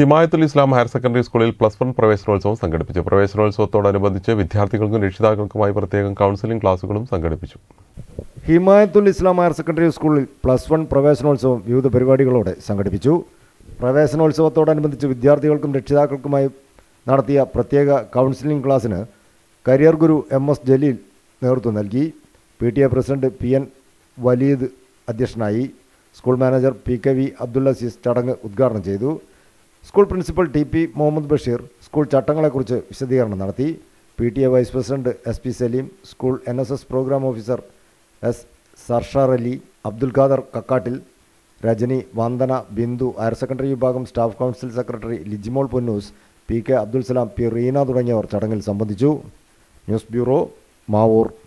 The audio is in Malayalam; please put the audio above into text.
ഹിമായത്തുൽ ഇസ്ലാം ഹയർ സെക്കൻഡറി സ്കൂളിൽ പ്ലസ് വൺ പ്രവേശനോത്സവം സംഘടിപ്പിച്ചു പ്രവേശനോത്സവത്തോടനുബന്ധിച്ച് വിദ്യാർത്ഥികൾക്കും രക്ഷിതാക്കൾക്കുമായി പ്രത്യേകം കൗൺസിലിംഗ് ക്ലാസുകളും സംഘടിപ്പിച്ചു ഹിമായത്തുൽ ഇസ്ലാം ഹയർ സെക്കൻഡറി സ്കൂളിൽ പ്ലസ് വൺ പ്രവേശനോത്സവം വിവിധ പരിപാടികളോടെ സംഘടിപ്പിച്ചു പ്രവേശനോത്സവത്തോടനുബന്ധിച്ച് വിദ്യാർത്ഥികൾക്കും രക്ഷിതാക്കൾക്കുമായി നടത്തിയ പ്രത്യേക കൗൺസിലിംഗ് ക്ലാസ്സിന് career Guru M S Jaleel നേതൃത്വം നൽകി P T A president P N Waleed അധ്യക്ഷനായി school manager P K V Abdul Azeez ചടങ്ങ് ഉദ്ഘാടനം ചെയ്തു school principal T P Muhammad Basheer school ചട്ടങ്ങളെക്കുറിച്ച് വിശദീകരണം നടത്തി P T A vice president S P Saleem school N S S programme officer S Sarshar Ali Abdul Khader Kakkattil Rajani Vandana Bindu higher secondary വിഭാഗം staff council secretary Lijimol പൊന്നൂസ് P K Abdul Salam P Reena തുടങ്ങിയവർ ചടങ്ങിൽ സംബന്ധിച്ചു ന്യൂസ് ബ്യൂറോ മാവൂർ